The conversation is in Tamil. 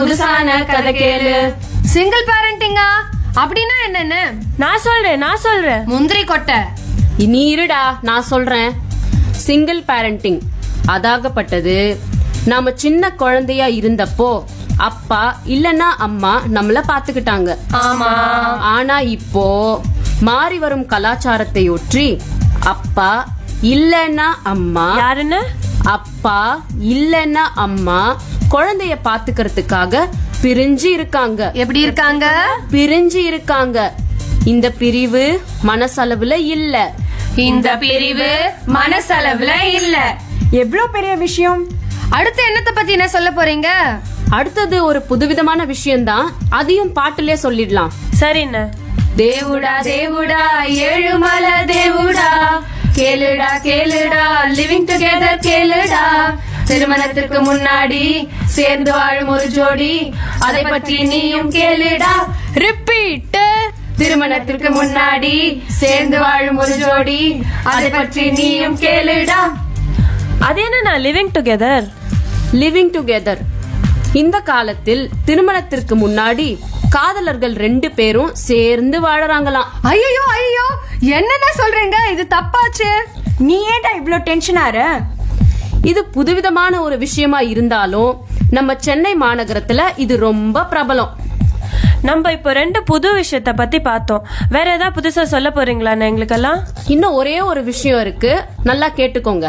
புதுசான கதை கேளு சிங்கிள் பேரண்டிங்கா அப்படின்னா என்னன்னு நான் சொல்றேன் நான் சொல்றேன் முந்திரி கொட்டை நீ இருடா நான் சொல்றேன் சிங்கிள் பேரண்டிங் அதாகப்பட்டது நாம சின்ன குழந்தையா இருந்தப்போ அப்பா இல்லனா அம்மா நம்மள பாத்துக்கிட்டாங்க ஆமா ஆனா இப்போ மாறி வரும் கலாச்சாரத்தை ஒற்றி அப்பா இல்லனா அம்மா யாருன்னு அப்பா இல்லனா அம்மா குழந்தைய பாத்துக்கிறதுக்காக பிரிஞ்சு இருக்காங்க எப்படி இருக்காங்க பிரிஞ்சு இருக்காங்க இந்த பிரிவு மனசளவுல இல்ல இந்த பிரிவு மனசளவுல இல்ல எவ்வளோ பெரிய விஷயம் அடுத்து என்னத்த பத்தி என்ன சொல்ல போறீங்க அடுத்தது ஒரு புதுவிதமான விஷயம்தான் அதையும் பாட்டுலயே சொல்லிடலாம் சரிண்ணே தேவுடா தேவுடா ஏழுமல தேவுடா கேளுடா கேளுடா லிவிங் டுகெதர் கேளுடா திருமணத்திற்கு முன்னாடி சேர்ந்து வாழும் ஒரு ஜோடி அதை பற்றி நீயும் கேளுடா ரிப்பீட் திருமணத்திற்கு முன்னாடி சேர்ந்து வாழும் ஒரு ஜோடி அதை பற்றி நீயும் கேளுடா அது என்ன லிவிங் டுகெதர் லிவிங் டுகெதர் இந்த காலத்தில் திருமணத்திற்கு முன்னாடி காதலர்கள் ரெண்டு பேரும் சேர்ந்து வாழறாங்களாம் ஐயோ ஐயோ என்னதான் சொல்றீங்க இது தப்பாச்சு நீ ஏன்டா இவ்ளோ டென்ஷன் ஆற இது புதுவிதமான ஒரு விஷயமா இருந்தாலும் நம்ம சென்னை மாநகரத்துல இது ரொம்ப பிரபலம் நம்ம இப்போ ரெண்டு புது விஷயத்த பத்தி பார்த்தோம் வேற ஏதாவது புதுசா சொல்ல போறீங்களாண்ணே எங்களுக்கெல்லாம் இன்னும் ஒரே ஒரு விஷயம் இருக்கு நல்லா கேட்டுக்கோங்க